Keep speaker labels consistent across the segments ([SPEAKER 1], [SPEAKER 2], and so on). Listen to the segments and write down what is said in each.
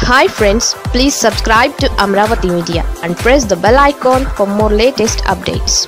[SPEAKER 1] hi friends please subscribe to Amaravati media and press the bell icon for more latest updates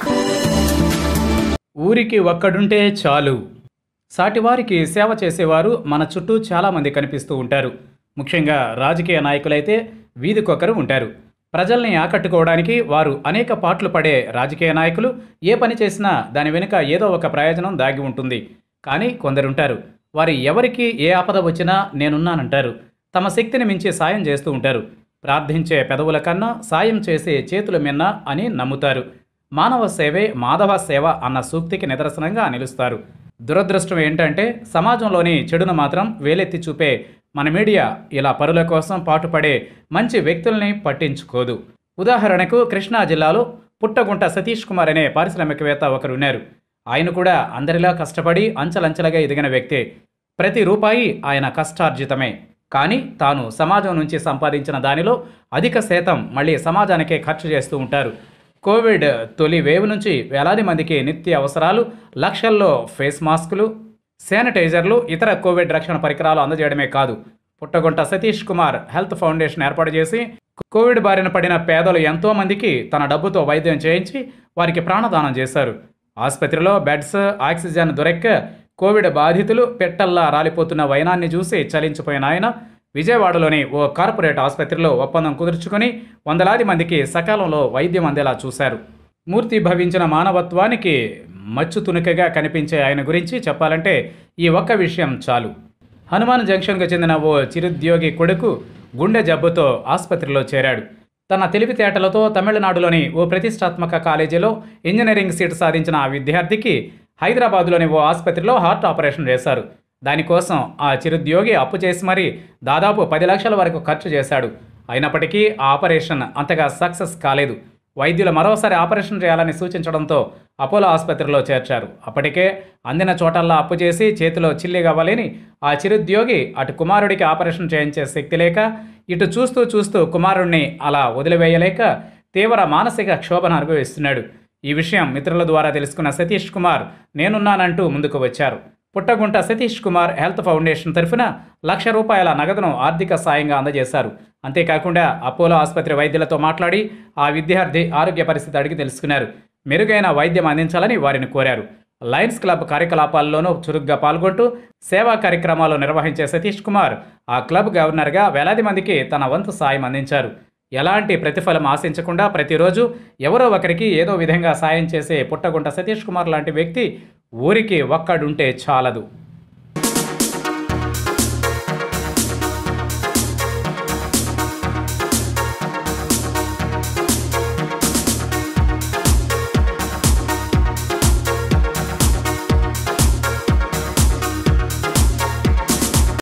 [SPEAKER 2] ఊరికి ఒక్కడుంటే చాలు సాటివారికి సేవ చేసేవారు మన చుట్టూ చాలామంది కనిపిస్తూ ఉంటారు ముఖ్యంగా రాజకీయ నాయకులైతే వీధికొకరు ఉంటారు ప్రజల్ని ఆకట్టుకోవడానికి వారు అనేక పాటలు పడే రాజకీయ నాయకులు ఏ పని చేసినా దాని వెనుక ఏదో ఒక ప్రయోజనం దాగి ఉంటుంది కానీ కొందరుంటారు వారు ఎవరికి ఏ ఆపద వచ్చినా నేనున్నానంటారు తమ శక్తిని మించి సాయం చేస్తూ ఉంటారు ప్రార్థించే పెదవుల కన్నా సాయం చేసే చేతుల మిన్న అని నమ్ముతారు మానవ సేవే మాధవ సేవ అన్న సూక్తికి నిదర్శనంగా నిలుస్తారు దురదృష్టం ఏంటంటే సమాజంలోని చెడును మాత్రం వేలెత్తి చూపే మన మీడియా ఇలా పరుల కోసం పాటుపడే మంచి వ్యక్తుల్ని పట్టించుకోదు ఉదాహరణకు కృష్ణా జిల్లాలో పుట్టగుంట సతీష్ కుమార్ అనే పారిశ్రామికవేత్త ఒకరు ఉన్నారు ఆయన కూడా అందరిలా కష్టపడి అంచెలంచెలుగా ఎదిగిన వ్యక్తే ప్రతి రూపాయి ఆయన కష్టార్జితమే కానీ తాను సమాజం నుంచి సంపాదించిన దానిలో అధిక శాతం మళ్ళీ సమాజానికే ఖర్చు చేస్తూ ఉంటారు కోవిడ్ తొలి వేవ్ నుంచి వేలాది మందికి నిత్య అవసరాలు లక్షల్లో ఫేస్ మాస్కులు శానిటైజర్లు ఇతర కోవిడ్ రక్షణ పరికరాలు అందజేయడమే కాదు పుట్టగుంట సతీష్ కుమార్ హెల్త్ ఫౌండేషన్ ఏర్పాటు చేసి కోవిడ్ బారిన పడిన పేదలు ఎంతో మందికి తన డబ్బుతో వైద్యం చేయించి వారికి ప్రాణదానం చేశారు ఆసుపత్రిలో బెడ్స్ ఆక్సిజన్ దొరక్క కోవిడ్ బాధితులు పెట్టల్లా రాలిపోతున్న వైనాన్ని చూసి చలించిపోయిన ఆయన విజయవాడలోని ఓ కార్పొరేట్ ఆసుపత్రిలో ఒప్పందం కుదుర్చుకొని వందలాది మందికి సకాలంలో వైద్యం అందేలా చూశారు మూర్తి భవించిన మానవత్వానికి మచ్చు తునుకగా కనిపించే ఆయన గురించి చెప్పాలంటే ఈ ఒక్క విషయం చాలు హనుమాన్ జంక్షన్కు చెందిన ఓ చిరుద్యోగి కొడుకు గుండె జబ్బుతో ఆసుపత్రిలో చేరాడు తన తెలివితేటలతో తమిళనాడులోని ఓ ప్రతిష్టాత్మక కాలేజీలో ఇంజనీరింగ్ సీటు సాధించిన ఆ విద్యార్థికి హైదరాబాద్లోని ఓ ఆసుపత్రిలో హార్ట్ ఆపరేషన్ చేశారు దానికోసం ఆ చిరుద్యోగి అప్పు చేసి మరీ దాదాపు పది లక్షల వరకు ఖర్చు చేశాడు అయినప్పటికీ ఆ ఆపరేషన్ అంతగా సక్సెస్ కాలేదు వైద్యులు మరోసారి ఆపరేషన్ చేయాలని సూచించడంతో అపోలో ఆసుపత్రిలో చేర్చారు అప్పటికే అందిన చోటల్లా అప్పు చేసి చేతిలో చిల్లిగవ్వలేని ఆ చిరుద్యోగి అటు కుమారుడికి ఆపరేషన్ చేయించే శక్తి లేక ఇటు చూస్తూ చూస్తూ కుమారుణ్ణి అలా వదిలివేయలేక తీవ్ర మానసిక క్షోభను అనుభవిస్తున్నాడు ఈ విషయం మిత్రుల ద్వారా తెలుసుకున్న సతీష్ కుమార్ నేనున్నానంటూ ముందుకు వచ్చారు పుట్టగుంట సతీష్ కుమార్ హెల్త్ ఫౌండేషన్ తరఫున లక్ష రూపాయల నగదును ఆర్థిక సాయంగా అందజేశారు అంతేకాకుండా అపోలో ఆసుపత్రి వైద్యులతో మాట్లాడి ఆ విద్యార్థి ఆరోగ్య పరిస్థితి అడిగి తెలుసుకున్నారు మెరుగైన వైద్యం అందించాలని వారిని కోరారు లయన్స్ క్లబ్ కార్యకలాపాల్లోనూ చురుగ్గా పాల్గొంటూ సేవా కార్యక్రమాలు నిర్వహించే సతీష్ కుమార్ ఆ క్లబ్ గవర్నర్గా వేలాది మందికి తన వంతు సాయం అందించారు ఎలాంటి ప్రతిఫలం ఆశించకుండా ప్రతిరోజు ఎవరో ఒకరికి ఏదో విధంగా సాయం చేసే పుట్టగుంట సతీష్ కుమార్ లాంటి వ్యక్తి ఊరికి ఒక్కడుంటే చాలదు